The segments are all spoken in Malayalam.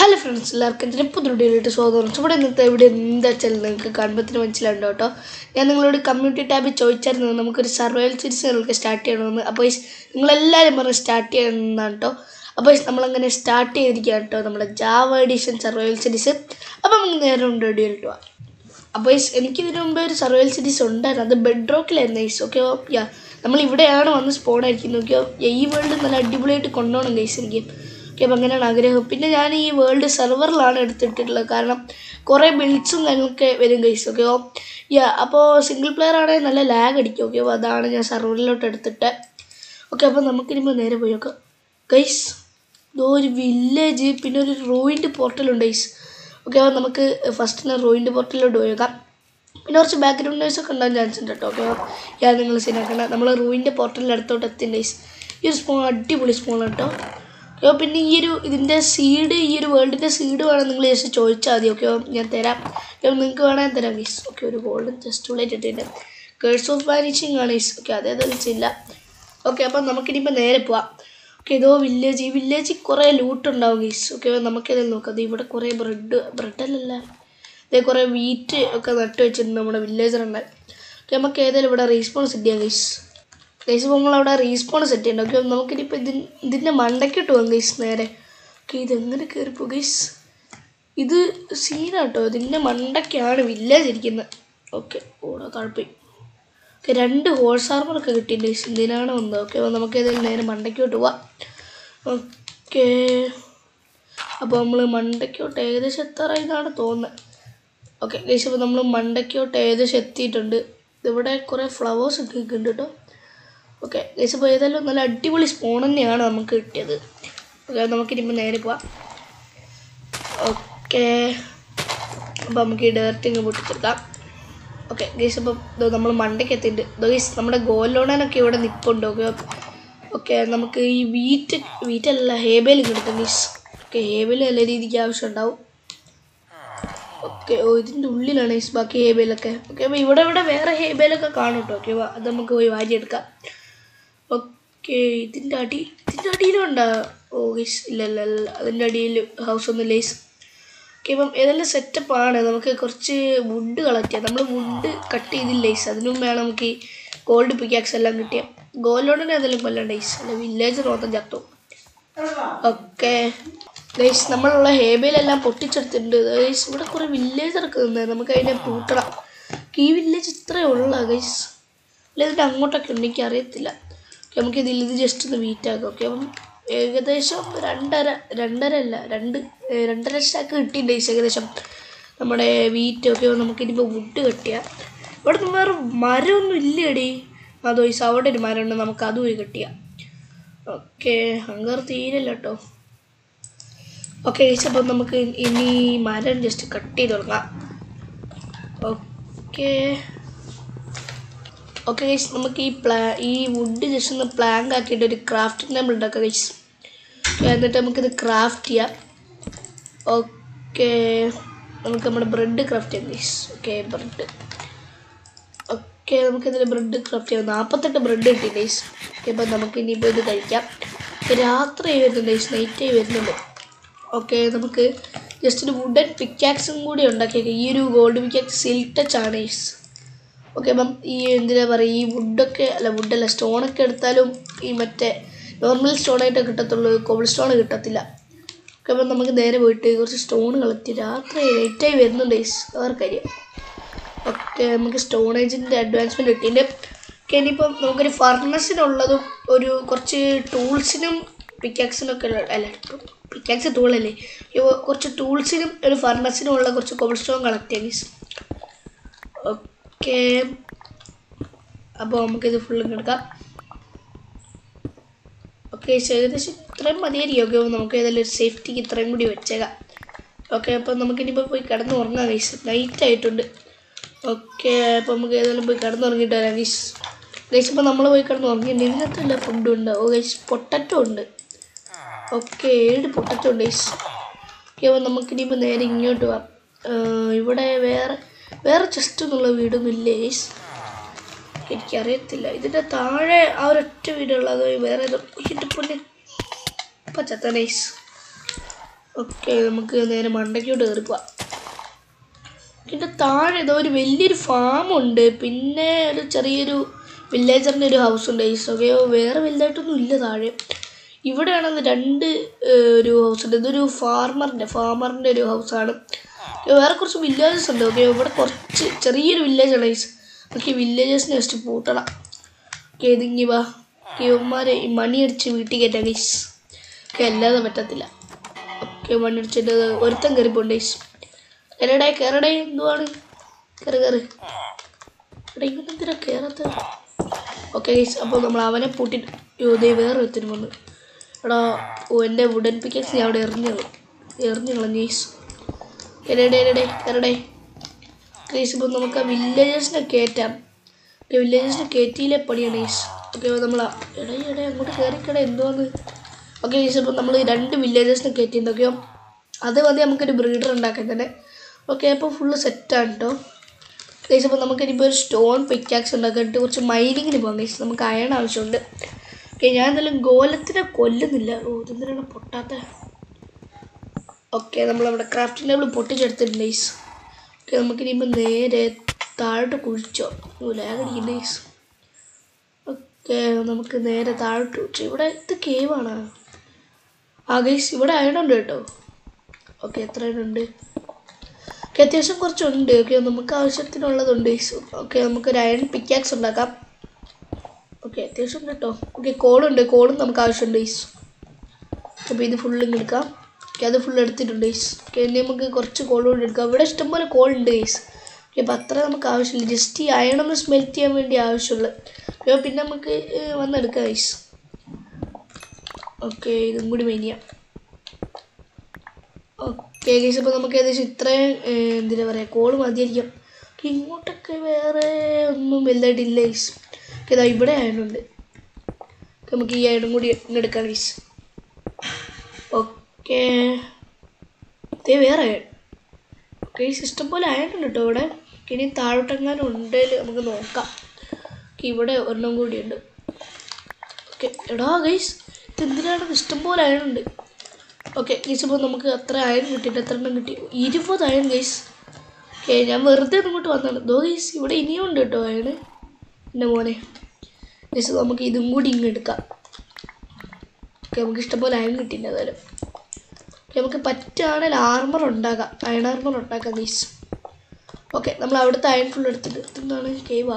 ഹലോ ഫ്രണ്ട്സ് എല്ലാവർക്കും ഇതിന് പുതുടിയിലിട്ട് സ്വാഗതം ഇവിടെ ഇന്നത്തെ ഇവിടെ എന്താ വെച്ചാൽ നിങ്ങൾക്ക് കാണുമ്പത്തിന് മനസ്സിലുണ്ടോ കേട്ടോ ഞാൻ നിങ്ങളോട് കമ്മ്യൂണിറ്റി ടാബിൽ ചോദിച്ചായിരുന്നു നമുക്കൊരു സർവൈവൽ സീരീസ് നിങ്ങൾക്ക് സ്റ്റാർട്ട് ചെയ്യണമെന്ന് അപ്പോൾ നിങ്ങളെല്ലാവരും പറഞ്ഞ് സ്റ്റാർട്ട് ചെയ്യണമെന്നാണ് കേട്ടോ അപ്പോൾ നമ്മളങ്ങനെ സ്റ്റാർട്ട് ചെയ്തിരിക്കുക കേട്ടോ നമ്മുടെ ജാവ എഡിഷൻ സർവൈവൽ സീരീസ് അപ്പോൾ നമുക്ക് നേരെ ഉണ്ട് വീഡിയോയിലിട്ട് പോവാം അപ്പോൾ ഈസ് എനിക്കിതിനു മുമ്പേ ഒരു സർവൈവൽ സീരീസ് ഉണ്ടായിരുന്നു അത് ബെഡ് റോക്കിലായിരുന്നു ഈസ് ഓക്കെ യാ നമ്മൾ ഇവിടെയാണ് വന്ന് സ്പോൺ ആയിരിക്കുന്നത് ഓക്കെ ഈ വേൾഡ് നല്ല അടിപൊളിയായിട്ട് കൊണ്ടുപോകണം ഗൈസ് എനിക്ക് ഓക്കെ അപ്പോൾ അങ്ങനെയാണ് ആഗ്രഹം പിന്നെ ഞാൻ ഈ വേൾഡ് സെർവറിലാണ് എടുത്തിട്ടുള്ളത് കാരണം കുറേ ബിൽഡ്സും കാര്യങ്ങളൊക്കെ വരും ഗൈസ് ഓക്കെ ഓ യാ അപ്പോൾ സിംഗിൾ പ്ലെയർ ആണെങ്കിൽ നല്ല ലാഗ് അടിക്കും ഓക്കെ അപ്പോൾ അതാണ് ഞാൻ സെർവറിലോട്ട് എടുത്തിട്ട് ഓക്കെ അപ്പോൾ നമുക്കിനിപ്പോൾ നേരെ പോയി നോക്കാം ഗൈസ് ഇതോ ഒരു വില്ലേജ് പിന്നെ ഒരു റോയിൻ്റെ പോർട്ടലുണ്ട് ഗൈസ് ഓക്കെ അപ്പോൾ നമുക്ക് ഫസ്റ്റ് റോയിൻ്റെ പോർട്ടലിലോട്ട് പോയി നോക്കാം പിന്നെ കുറച്ച് ബാക്ക്ഗ്രൗണ്ട് നോയ്സ് ഒക്കെ ഉണ്ടാകാൻ ചാൻസ് ഉണ്ട് കേട്ടോ ഓക്കെ യാ നിങ്ങൾ സീനാക്കണ്ട നമ്മൾ റൂയിൻ്റെ പോർട്ടലിൻ്റെ അടുത്തോട്ട് എത്തിൻ്റെ ഈ ഒരു സ്പോൺ അടിപൊളി സ്പോൺ കേട്ടോ ഓക്കെ പിന്നെ ഈ ഒരു ഇതിൻ്റെ സീഡ് ഈ ഒരു വേൾഡിൻ്റെ സീഡ് വേണം നിങ്ങൾ ജസ്റ്റ് ചോദിച്ചാൽ മതി ഓക്കെ ഞാൻ തരാം ഓക്കെ നിങ്ങൾക്ക് വേണേൽ തരാം ഗീസ് ഓക്കെ ഒരു ഗോൾഡൻ ജസ്റ്റ് ഉള്ളിട്ട് ഇട്ടിട്ടുണ്ട് കേഴ്സ് ഓഫ് വാനിഷിങ് ആണ് ഗീസ് ഓക്കെ അതേ തെളിച്ചില്ല ഓക്കെ അപ്പം നമുക്കിനിപ്പോൾ നേരെ പോവാം ഓക്കെ ഇതോ വില്ലേജ് ഈ വില്ലേജിൽ കുറേ ലൂട്ട് ഉണ്ടാവും ഗീസ് ഓക്കെ നമുക്കിതിൽ നോക്കാം ദേ ഇവിടെ കുറേ ബ്രെഡ് ബ്രെഡല്ലല്ല ഇതേ കുറേ വീറ്റ് ഒക്കെ നട്ട് വെച്ചിട്ടുണ്ട് നമ്മുടെ വില്ലേജറുണ്ട് ഓക്കെ നമുക്ക് ഏതായാലും ഇവിടെ റീസ്പോൺ സെറ്റ് ചെയ്യാം ഗൈസ് ഗൈസ് ഇപ്പോൾ നമ്മളവിടെ റീസ്പോൺ സെറ്റ് ചെയ്യണ്ട ഓക്കെ നമുക്കിനിപ്പോൾ ഇതിന് ഇതിൻ്റെ മണ്ടയ്ക്കിട്ട് പോകാം ഗൈസ് നേരെ ഓക്കെ ഇതെങ്ങനെ കയറിപ്പോ ഗൈസ് ഇത് സീനാട്ടോ ഇതിൻ്റെ മണ്ടയ്ക്കാണ് വില്ലേജ് ഇരിക്കുന്നത് ഓക്കെ ഓടാ താഴ്പോയി ഓക്കെ രണ്ട് ഹോഴ്സ് ആർമറൊക്കെ കിട്ടിയിട്ടുണ്ട് ഗൈസ് ഇതിനാണ് വന്നത് ഓക്കെ അപ്പോൾ നമുക്ക് ഏതായാലും നേരെ മണ്ടയ്ക്കോട്ട് പോവാം ഓക്കെ അപ്പോൾ നമ്മൾ മണ്ടയ്ക്കോട്ട് ഏകദേശം എത്താറായി എന്നാണ് തോന്നുന്നത് ഓക്കെ ഗൈസ് അപ്പോൾ നമ്മൾ മണ്ടയ്ക്കോട്ട് ഏകദേശം എത്തിയിട്ടുണ്ട് ഇവിടെ കുറേ ഫ്ലവേഴ്സ് ഒക്കെ നിൽക്കുന്നുണ്ട് കേട്ടോ ഓക്കെ ഗൈസ് അപ്പോൾ ഏതായാലും നല്ല അടിപൊളി സ്പോൺ തന്നെയാണ് നമുക്ക് കിട്ടിയത് ഓക്കെ നമുക്കിനിപ്പോൾ നേരെ പോവാം ഓക്കെ അപ്പോൾ നമുക്ക് ഈ ഡേർട്ടിങ് പൊട്ടിച്ചെടുക്കാം ഓക്കെ ഗൈസ് അപ്പം നമ്മൾ മണ്ടയ്ക്ക് എത്തിയിട്ടുണ്ട് ഗൈസ് നമ്മുടെ ഗോലോണനൊക്കെ ഇവിടെ നിൽപ്പുണ്ട് ഓക്കെ ഓക്കെ നമുക്ക് ഈ വീറ്റ് വീറ്റല്ല ഹേബേൽ കിട്ടും ഗൈസ് ഓക്കെ ഹേബേൽ നല്ല രീതിക്ക് ആവശ്യം ഉണ്ടാവും ഓക്കെ ഓ ഇതിൻ്റെ ഉള്ളിലാണ് ഗൈസ് ബാക്കി ഹേബേലൊക്കെ ഓക്കെ അപ്പോൾ ഇവിടെ ഇവിടെ വേറെ ഹേബേലൊക്കെ കാണും കേട്ടോ ഓക്കെ അത് നമുക്ക് പോയി വാരിയെടുക്കാം ഓക്കെ ഇതിൻ്റെ അടി ഇതിൻ്റെ അടിയിലുണ്ടോ ഓ ഗൈസ് ഇല്ല ഇല്ല ഇല്ല അതിൻ്റെ അടിയിൽ ഹൗസ് ഒന്നും ലേസ് ഓക്കെ ഇപ്പം ഏതെല്ലാം സെറ്റപ്പാണ് നമുക്ക് കുറച്ച് വുഡ് കളക്ട് ചെയ്യാം നമ്മൾ വുഡ് കട്ട് ചെയ്തില്ല ഐസ് അതിനു വേണം നമുക്ക് ഈ ഗോൾഡ് പിക്കാക്സ് എല്ലാം കിട്ടിയ ഗോൾഡോടെ ഏതെങ്കിലും കൊല്ലണ്ട ഐസ് അല്ല വില്ലേജ് മൊത്തം ചത്തു ഓക്കെ ഗൈസ് നമ്മളുള്ള ഹേബയിലെല്ലാം പൊട്ടിച്ചെടുത്തിട്ടുണ്ട് ഗൈസ് ഇവിടെ കുറേ വില്ലേജ് ഇറക്കുന്നത് നമുക്ക് അതിനെ പൂട്ടണം ഈ വില്ലേജ് ഇത്രയേ ഉള്ള ഗൈസ് അല്ല ഇതിൻ്റെ അങ്ങോട്ടൊക്കെ ഉണ്ട് എനിക്ക് അറിയത്തില്ല ഓക്കെ നമുക്ക് ഇതിൽ ഇത് ജസ്റ്റ് ഒന്ന് വീറ്റാക്കാം ഓക്കെ അപ്പം ഏകദേശം രണ്ടര രണ്ടര അല്ല രണ്ട് ഏഹ് രണ്ടര സ്റ്റാക്ക് കിട്ടിയിട്ടുണ്ട് ഗൈസ് ഏകദേശം നമ്മുടെ വീറ്റ് ഒക്കെ നമുക്കിനിപ്പോൾ വുഡ് കെട്ടിയാൽ ഇവിടെ നിന്ന് വേറെ മരമൊന്നും ഇല്ലേടി അതോ ഗൈസ് അവിടെ ഒരു മരമുണ്ട് നമുക്ക് അതും ഒരു കെട്ടിയാൽ ഓക്കെ ഹങ്കർ തീരല്ല കേട്ടോ ഓക്കെ ഗൈസ് അപ്പം നമുക്ക് ഇനി മരം ജസ്റ്റ് കട്ട് ചെയ്ത് തുടങ്ങാം ഓക്കെ ഓക്കെ ഗൈസ് നമുക്ക് ഈ പ്ലാ ഈ വുഡ് ജസ്റ്റ് ഒന്ന് പ്ലാങ്ക് ആക്കിയിട്ട് ഒരു ക്രാഫ്റ്റിംഗ് ടേബിൾ ഉണ്ടാക്കാം ഗൈസ് എന്നിട്ട് നമുക്കിത് ക്രാഫ്റ്റ് ചെയ്യാം ഓക്കെ നമുക്ക് നമ്മുടെ ബ്രെഡ് ക്രാഫ്റ്റ് ചെയ്യാം ഗൈസ് ഓക്കെ ബ്രെഡ് ഓക്കെ നമുക്കിതിൽ ബ്രെഡ് ക്രാഫ്റ്റ് ചെയ്യാം നാൽപ്പത്തെട്ട് ബ്രെഡ് കിട്ടി ഗൈസ് ഇപ്പം നമുക്ക് ഇനിയിപ്പോൾ ഇത് കഴിക്കാം രാത്രി വരുന്നുണ്ട് ഗൈസ് നൈറ്റ് വരുന്നുണ്ട് ഓക്കെ നമുക്ക് ജസ്റ്റ് ഒരു വുഡൻ പിക്കാക്സും കൂടി ഉണ്ടാക്കിയേക്കാം ഈ ഒരു ഗോൾഡ് പിക്കാക്സ് സിൽക്ക് ടച്ച് ആണ് ഗൈസ് ഓക്കെ അപ്പം ഈ എന്തിനാ പറയുക ഈ വുഡൊക്കെ അല്ല വുഡല്ല സ്റ്റോണൊക്കെ എടുത്താലും ഈ മറ്റേ നോർമൽ സ്റ്റോണായിട്ട് കിട്ടത്തുള്ളൂ കോബിൾ സ്റ്റോൺ കിട്ടത്തില്ല ഓക്കെ അപ്പം നമുക്ക് നേരെ പോയിട്ട് കുറച്ച് സ്റ്റോൺ കളക്ട് രാത്രി ലേറ്റായി വരുന്നുണ്ട് ഗൈസ് വേറെ കാര്യം ഓക്കെ നമുക്ക് സ്റ്റോണേജിൻ്റെ അഡ്വാൻസ്മെൻറ്റ് കിട്ടിയിട്ടുണ്ട് ഓക്കെ ഇനിയിപ്പം നമുക്കൊരു ഫർണസിനുള്ളതും ഒരു കുറച്ച് ടൂൾസിനും പിക്കാക്സിനൊക്കെ ഉള്ള അല്ല പിക്കാക്സ് ടൂളല്ലേ ഇപ്പൊ കുറച്ച് ടൂൾസിനും ഒരു ഫർണസിനും ഉള്ള കുറച്ച് കോബിൾ സ്റ്റോൺ കളക്ട് ചെയ്യാം ഗൈസ് ഓക്കെ അപ്പോൾ നമുക്കിത് ഫുള്ളും എടുക്കാം ഓക്കെ ഏകദേശം ഇത്രയും മതിയായിരിക്കും ഓക്കെ നമുക്ക് ഏതായാലും ഒരു സേഫ്റ്റിക്ക് ഇത്രയും കൂടി വെച്ചേക്കാം ഓക്കെ അപ്പോൾ നമുക്കിനിയിപ്പോൾ പോയി കിടന്ന് ഉറങ്ങാം ഗൈസ് നൈറ്റ് ആയിട്ടുണ്ട് ഓക്കെ അപ്പോൾ നമുക്ക് ഏതായാലും പോയി കിടന്ന് ഉറങ്ങിയിട്ട് വരാം ഗൈസ് ഗൈസ് ഇപ്പോൾ നമ്മൾ പോയി കിടന്ന് ഉറങ്ങിയിട്ടുണ്ട് ഇതിനകത്തല്ല ഫുഡ് ഉണ്ട് ഓ ഗൈസ് പൊട്ടറ്റോ ഉണ്ട് ഓക്കെ ഏഴ് പൊട്ടറ്റോ ഉണ്ട് ഗൈസ് ഓക്കെ അപ്പോൾ നമുക്കിനിയിപ്പോൾ നേരെ ഇങ്ങോട്ട് പോവാം ഇവിടെ വേറെ വേറെ ചെസ്റ്റ് എന്നുള്ള വീടൊന്നും ഇല്ലേ ഗൈസ് എനിക്കറിയത്തില്ല ഇതിൻ്റെ താഴെ ആ ഒരൊറ്റ വീടുള്ളത് വേറെ ഏതോ ഇതിൻ്റെ പൊന്നെ ഇപ്പം ചത്ത നൈസ് ഓക്കെ നമുക്ക് നേരെ മണ്ടയ്ക്കോട്ട് കയറി പോവാം ഇതിൻ്റെ താഴെ ഏതോ ഒരു വലിയൊരു ഫാമുണ്ട് പിന്നെ ഒരു ചെറിയൊരു വില്ലേജറിൻ്റെ ഒരു ഹൗസ് ഉണ്ട് ഈസ്റ്റൊക്കെയോ വേറെ വലുതായിട്ടൊന്നും ഇല്ല താഴെ ഇവിടെയാണെന്ന് രണ്ട് ഏഹ്, ഒരു ഹൗസ് ഉണ്ട് ഇതൊരു ഫാർമറിൻ്റെ ഫാമറിൻ്റെ ഒരു ഹൗസാണ് വേറെ കുറച്ച് വില്ലേജസ് ഉണ്ട് ഓക്കെ ഇവിടെ കുറച്ച് ചെറിയൊരു വില്ലേജാണ് ഗൈസ് ഓക്കെ വില്ലേജസിനെ ജസ്റ്റ് പൂട്ടണം ഓക്കെ ഇതിങ്ങി വാ ഇവന്മാരെ ഈ മണി അടിച്ച് വീട്ടിൽ കയറ്റാം ഗൈസ് ഓക്കെ അല്ലാതെ പറ്റത്തില്ല ഓക്കെ മണി അടിച്ചിട്ട് ഒരുത്തൻ കയറിപ്പോണ്ട് ഗൈസ് കയറടേ കയറടേ എന്തുവാണ് കയറി കയറി എടാ ഇങ്ങനെ എന്തിനാ കയറാത്ത ഓക്കെ ഗൈസ് അപ്പോൾ നമ്മൾ അവനെ പൂട്ടിട്ട് യോദേ വേറെ ഒരുത്തനും വന്നു എടാ ഓ എൻ്റെ വുഡൻ പിക്കക്സ് ഞാൻ അവിടെ എറിഞ്ഞു എറിഞ്ഞു കളഞ്ഞു ഗൈസ് എടേ എടേ കയറടേ ഗൈസ് ഇപ്പോൾ നമുക്ക് ആ വില്ലേജസിനെ കയറ്റാം ഓക്കെ വില്ലേജസിനെ കയറ്റിയില്ലേ പണിയാണ് ഗൈസ് ഓക്കെ നമ്മൾ എടേ എടേ അങ്ങോട്ട് കയറിക്കടേ എന്തോന്ന് ഓക്കെ ഗൈസ് ഇപ്പോൾ നമ്മൾ രണ്ട് വില്ലേജസിനെ കയറ്റിയിട്ടുണ്ടൊക്കെയോ അത് മതി നമുക്കൊരു ബ്രീഡർ ഉണ്ടാക്കാൻ തന്നെ ഓക്കെ അപ്പോൾ ഫുള്ള് സെറ്റാണ് കേട്ടോ ഗൈസ് അപ്പോൾ നമുക്കിനിപ്പോൾ ഒരു സ്റ്റോൺ പിക്കാക്സ് ഉണ്ടാക്കിയിട്ട് കുറച്ച് മൈനിങ്ങിന് പോകാം ഗൈസ് നമുക്ക് അയൺ ആവശ്യമുണ്ട് ഓക്കെ ഞാൻ എന്തായാലും ഗോലത്തിനെ കൊല്ലുന്നില്ല ഓ ഇതെന്തിനാണ് പൊട്ടാത്ത ഓക്കെ നമ്മളവിടെ ക്രാഫ്റ്റിംഗ് ടേബിൾ പൊട്ടിച്ചെടുത്തിട്ടുണ്ട് ഗൈസ് ഓക്കെ നമുക്കിനിയിപ്പോൾ നേരെ താഴോട്ട് കുഴിച്ചോ ഓ ലാഗടിക്കുന്നു ഗൈസ് ഓക്കെ നമുക്ക് നേരെ താഴോട്ട് കുഴിച്ചു ഇവിടെ ഇത് കേവാണ് ആ ഗൈസ് ഇവിടെ അയണുണ്ട് കേട്ടോ ഓക്കെ എത്ര അയണുണ്ട് ഓക്കെ അത്യാവശ്യം കുറച്ചുണ്ട് ഓക്കെ നമുക്ക് ആവശ്യത്തിനുള്ളതുണ്ട് ഓക്കെ നമുക്കൊരു അയൺ പിക്കാക്സ് ഉണ്ടാക്കാം ഓക്കെ അത്യാവശ്യം ഉണ്ട് കേട്ടോ ഓക്കെ കോളുണ്ട് കോളും നമുക്ക് ആവശ്യമുണ്ട് ഈസ് അപ്പോൾ ഇത് ഫുള്ള് ഇങ്ങ് എടുക്കാം ഓക്കെ അത് ഫുള്ള് എടുത്തിട്ടുണ്ട് ഈസ് ഓക്കെ ഇനി നമുക്ക് കുറച്ച് കോൾ കൂടി എടുക്കാം ഇവിടെ ഇഷ്ടംപോലെ കോൾ ഉണ്ട് ഈസ് ഓക്കെ അപ്പോൾ അത്ര നമുക്ക് ആവശ്യമില്ല ജസ്റ്റ് ഈ അയൺ ഒന്ന് സ്മെൽറ്റ് ചെയ്യാൻ വേണ്ടി ആവശ്യമുള്ളൂ ഓക്കെ പിന്നെ നമുക്ക് ഏഹ്, വന്നെടുക്കാം ഈസ് ഓക്കെ ഇതും കൂടി മേനിയാം ഓക്കെ ഗൈസ് അപ്പോൾ നമുക്ക് ഏകദേശം ഇത്രയും ഏഹ്, എന്തിനാ പറയുക കോള് മതിയായിരിക്കും ഓക്കെ ഇങ്ങോട്ടൊക്കെ വേറെ ഒന്നും വലുതായിട്ടില്ല ഗൈസ് ഓക്കെ ഇതാ ഇവിടെ ആയതുകൊണ്ട് നമുക്ക് ഈ ആയതും കൂടി ഇങ്ങെടുക്കാം ഗൈസ് ഓക്കെ ഇതേ വേറെ ആയൺ ഓക്കെ ഈ സിസ്റ്റം പോലെ ആയിട്ടുണ്ട് കേട്ടോ ഇവിടെ ഇനി താഴോട്ടെങ്ങാനും ഉണ്ടെങ്കിൽ നമുക്ക് നോക്കാം ഓക്കെ ഇവിടെ ഒരെണ്ണം കൂടിയുണ്ട് ഓക്കെ എടാ ഗൈസ് ഇതെന്തിനാണ് ഇഷ്ടം പോലെ അയണുണ്ട് ഓക്കെ ഗൈസ് ഇപ്പോൾ നമുക്ക് അത്ര അയൺ കിട്ടിയിട്ട് എത്ര എണ്ണം കിട്ടി ഇരുപത് അയൺ ഗൈസ് ഓക്കെ ഞാൻ വെറുതെ ഇങ്ങോട്ട് വന്നതാണ് ദോ ഗൈസ് ഇവിടെ ഇനിയും ഉണ്ട് കേട്ടോ അയണ് എൻ്റെ മോനെ ഗൈസ് നമുക്ക് ഇതും കൂടി ഇങ്ങ് എടുക്കാം ഓക്കെ നമുക്ക് ഇഷ്ടംപോലെ അയൺ കിട്ടിയില്ല ഏതായാലും ഓക്കെ നമുക്ക് പറ്റുകയാണെങ്കിൽ ആർമർ ഉണ്ടാക്കാം അയൺ ആർമർ ഉണ്ടാക്കാം ഗൈസ് ഓക്കെ നമ്മൾ അവിടുത്തെ അയൺ ഫുൾ എടുത്തിട്ട് എന്താണ് കേവാ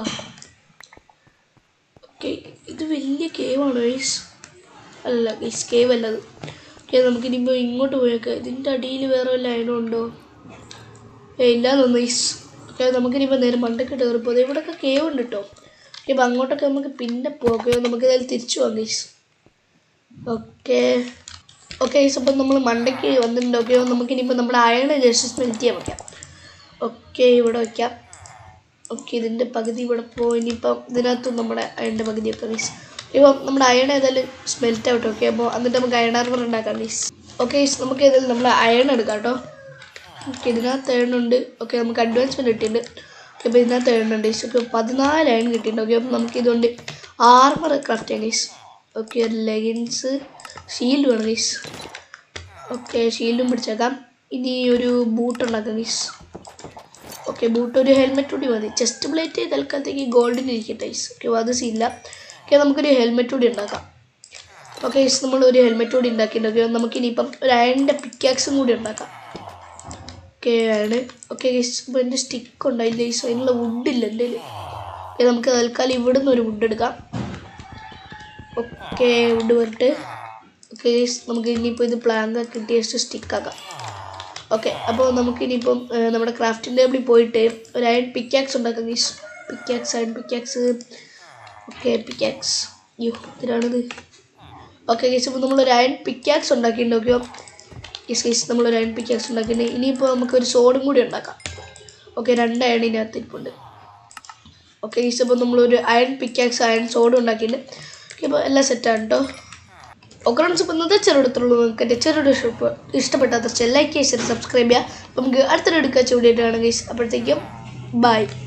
ഓക്കെ ഇത് വലിയ കേവാണ് ഗൈസ് അല്ല ഗൈസ് കേവ് അല്ലത് ഓക്കെ നമുക്കിനിപ്പോൾ ഇങ്ങോട്ട് പോയേക്കാം ഇതിൻ്റെ അടിയിൽ വേറെ വല്ല അയണം ഉണ്ടോ ഏ ഇല്ലാന്ന് തോന്നുന്നു ഗൈസ് ഓക്കെ നമുക്കിനിപ്പോൾ നേരെ മണ്ടൊക്കെ കയറി പോകുന്നത് ഇവിടെയൊക്കെ കേവ് ഉണ്ട് കേട്ടോ ഓക്കെ അപ്പോൾ അങ്ങോട്ടൊക്കെ നമുക്ക് പിന്നെ പോകാം ഓക്കെ നമുക്ക് ഏതായാലും തിരിച്ചു പോകാം ഗൈസ് ഓക്കെ ഓക്കെ ഗൈസ് അപ്പം നമ്മൾ മണ്ടയ്ക്ക് വന്നിട്ടുണ്ട് ഓക്കെ നമുക്കിനിപ്പോൾ നമ്മുടെ അയൺ ജസ്റ്റ് സ്മെൽറ്റ് ചെയ്യാൻ വയ്ക്കാം ഓക്കെ ഇവിടെ വയ്ക്കാം ഓക്കെ ഇതിൻ്റെ പകുതി ഇവിടെ പോയി ഇനിയിപ്പം ഇതിനകത്തും നമ്മുടെ അയണിൻ്റെ പകുതിയൊക്കെ ഗൈസ് ഇപ്പം നമ്മുടെ അയൺ ഏതായാലും സ്മെൽറ്റ് ഔട്ട് ഓക്കെ അപ്പോൾ എന്നിട്ട് നമുക്ക് അയൺ ആർമർ ഉണ്ടാക്കാം ഗൈസ് ഓക്കെ ഗൈസ് നമുക്ക് ഏതായാലും നമ്മൾ അയൺ എടുക്കാം കേട്ടോ ഓക്കെ ഇതിനകത്ത് അയണുണ്ട് ഓക്കെ നമുക്ക് അഡ്വാൻസ്മെൻറ്റ് കിട്ടിയിട്ടുണ്ട് ഓക്കെ അപ്പോൾ ഇതിനകത്ത് അയണുണ്ട് ഗൈസ് ഓക്കെ പതിനാല് അയൺ കിട്ടിയിട്ടുണ്ട് ഓക്കെ അപ്പം നമുക്ക് ഇതുകൊണ്ട് ആർമർ ക്രാഫ്റ്റ് ചെയ്യാം ഗൈസ് ഓക്കെ ലെഗിൻസ് ഷീൽഡ് വേണം ഗൈസ് ഓക്കെ ഷീൽഡും പിടിച്ചേക്കാം ഇനി ഒരു ബൂട്ട് ഉണ്ടാക്കാം ഗൈസ് ഓക്കെ ബൂട്ട് ഒരു ഹെൽമെറ്റ് കൂടി മതി ചെസ്റ്റ് പ്ലേറ്റ് തൽക്കാലത്തേക്ക് ഗോൾഡിന് ഇരിക്കട്ടെ ഗൈസ് ഓക്കെ അത് സീല്ല ഓക്കെ നമുക്കൊരു ഹെൽമെറ്റ് കൂടി ഉണ്ടാക്കാം ഓക്കെ ഗൈസ് നമ്മൾ ഒരു ഹെൽമെറ്റ് കൂടി ഉണ്ടാക്കിയിട്ടുണ്ട് ഓക്കെ നമുക്കിനിയിപ്പം ഒരു അയണിൻ്റെ പിക്കാക്സും കൂടി ഉണ്ടാക്കാം ഓക്കെ അയണ് ഓക്കെ ഗൈസ് ഇപ്പോൾ എൻ്റെ സ്റ്റിക്ക് ഉണ്ടായില്ല ഗൈസ് അതിനുള്ള വുഡില്ല എൻ്റെ ഓക്കെ നമുക്ക് തൽക്കാലം ഇവിടെ നിന്ന് ഒരു വുഡ് എടുക്കാം ഓക്കെ വുഡ് വരട്ട് ഓക്കെ ഗൈസ് നമുക്ക് ഇനിയിപ്പോൾ ഇത് പ്ലാങ്ക് കിട്ടി ജസ്റ്റ് സ്റ്റിക്കാക്കാം ഓക്കെ അപ്പോൾ നമുക്ക് ഇനിയിപ്പം ഏഹ്, നമ്മുടെ ക്രാഫ്റ്റിംഗ് ടേബിളിൽ പോയിട്ട് ഒരു അയൺ പിക്കാക്സ് ഉണ്ടാക്കാം guys pickaxe iron pickaxe okay pickaxe yo ഇതിനാണിത് ഓക്കെ ഗീസ് ഇപ്പോൾ നമ്മളൊരു അയൺ പിക്കാക്സ് ഉണ്ടാക്കിയിട്ടുണ്ട് ഓക്കെ ഗീസ് ഗീസ് നമ്മളൊരു അയൺ പിക്കാക്സ് ഉണ്ടാക്കിയിട്ടുണ്ട് ഇനിയിപ്പോൾ നമുക്കൊരു സോഡും കൂടി ഉണ്ടാക്കാം ഓക്കെ രണ്ട് അയൺ ഇതിനകത്ത് ഇരിപ്പുണ്ട് ഓക്കെ ഗീസ് അപ്പോൾ നമ്മളൊരു അയൺ പിക്കാക്സ് അയൺ സോഡും ഉണ്ടാക്കിയിട്ടുണ്ട് ഓക്കെ അപ്പോൾ എല്ലാം സെറ്റാണ് കേട്ടോ ഓക്കെ ഫ്രണ്ട്സ് ഇപ്പോൾ ഇന്നത്തെ ചെറുടത്തുള്ളൂ നിങ്ങൾക്ക് എൻ്റെ ചെറുടെ ഇഷ്ടപ്പെട്ടാത്ത ലൈക്ക് ചെയ്യുക സബ്സ്ക്രൈബ് ചെയ്യുക അപ്പോൾ നമുക്ക് അടുത്തൊരു എടുക്കുക ചൂടിയിട്ടാണ് ഗൈസ് അപ്പോഴത്തേക്കും ബൈ